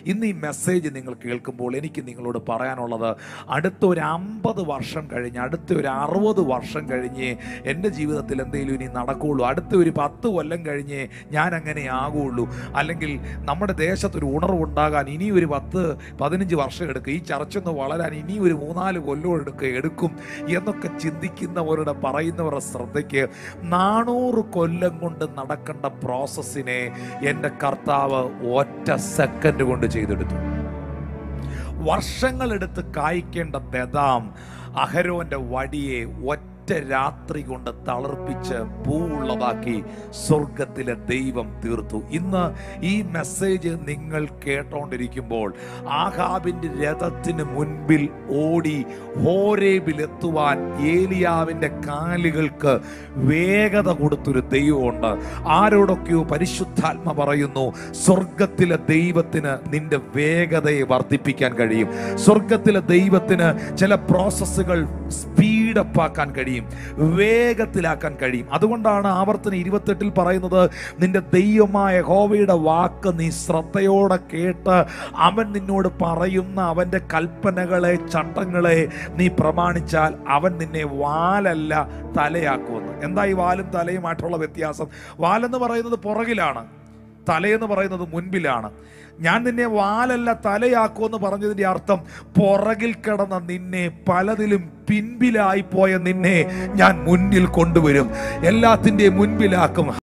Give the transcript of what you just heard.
ഇന്ന് ഈ മെസ്സേജ് നിങ്ങൾ കേൾക്കുമ്പോൾ എനിക്ക് നിങ്ങളോട് പറയാനുള്ളത് അടുത്ത ഒരു അമ്പത് വർഷം കഴിഞ്ഞ് അടുത്ത ഒരു അറുപത് വർഷം കഴിഞ്ഞ് എൻ്റെ ജീവിതത്തിൽ എന്തെങ്കിലും ഇനി നടക്കുകയുള്ളൂ അടുത്ത ഒരു പത്ത് കൊല്ലം കഴിഞ്ഞ് ഞാൻ അങ്ങനെ ആകുള്ളൂ അല്ലെങ്കിൽ നമ്മുടെ ദേശത്തൊരു ഉണർവുണ്ടാകാൻ ഇനി ഒരു പത്ത് പതിനഞ്ച് വർഷം എടുക്കും ഈ ചർച്ചൊന്ന് വളരാൻ ഇനി ഒരു മൂന്നാല് കൊല്ലം എടുക്കുക എടുക്കും എന്നൊക്കെ ചിന്തിക്കുന്നവരുടെ പറയുന്നവരുടെ ശ്രദ്ധയ്ക്ക് നാനൂറ് കൊല്ലം കൊണ്ട് നടക്കേണ്ട പ്രോസസ്സിനെ എൻ്റെ കർത്താവ് ഒറ്റ സെക്കൻഡ് കൊണ്ട് ചെയ്തെടുത്തു വർഷങ്ങളെടുത്ത് കായ്ക്കേണ്ട ബദാം അഹരോന്റെ വടിയെ ഒറ്റ രാത്രി കൊണ്ട് തളർപ്പിച്ച് പൂവുള്ളതാക്കി സ്വർഗത്തിലെ ദൈവം തീർത്തു ഇന്ന് ഈ മെസ്സേജ് നിങ്ങൾ കേട്ടോണ്ടിരിക്കുമ്പോൾ ആഹാബിന്റെ രഥത്തിന് മുൻപിൽ ഓടി ഹോരേബിലെത്തുവാൻ ഏലിയാവിന്റെ കാലുകൾക്ക് വേഗത കൊടുത്തൊരു ദൈവമുണ്ട് ആരോടൊക്കെയോ പരിശുദ്ധാത്മ പറയുന്നു സ്വർഗത്തിലെ ദൈവത്തിന് നിന്റെ വേഗതയെ വർദ്ധിപ്പിക്കാൻ കഴിയും സ്വർഗത്തിലെ ദൈവത്തിന് ചില പ്രോസസ്സുകൾ സ്പീഡപ്പ് ആക്കാൻ കഴിയും വേഗത്തിലാക്കാൻ കഴിയും അതുകൊണ്ടാണ് ആവർത്തന ഇരുപത്തെട്ടിൽ പറയുന്നത് നിന്റെ ദൈവമായ ഹോവയുടെ വാക്ക് നീ ശ്രദ്ധയോടെ കേട്ട് അവൻ നിന്നോട് പറയുന്ന അവൻ്റെ കൽപ്പനകളെ ചട്ടങ്ങളെ നീ പ്രമാണിച്ചാൽ അവൻ നിന്നെ വാലല്ല തലയാക്കുമെന്ന് എന്താ ഈ വാലും തലയുമായിട്ടുള്ള വ്യത്യാസം വാലെന്ന് പറയുന്നത് പുറകിലാണ് തലയെന്ന് പറയുന്നത് മുൻപിലാണ് ഞാൻ നിന്നെ വാലല്ല തലയാക്കുമെന്ന് പറഞ്ഞതിന്റെ അർത്ഥം പുറകിൽ കിടന്ന നിന്നെ പലതിലും പിൻപിലായി പോയ നിന്നെ ഞാൻ മുന്നിൽ കൊണ്ടുവരും എല്ലാത്തിൻ്റെയും മുൻപിലാക്കും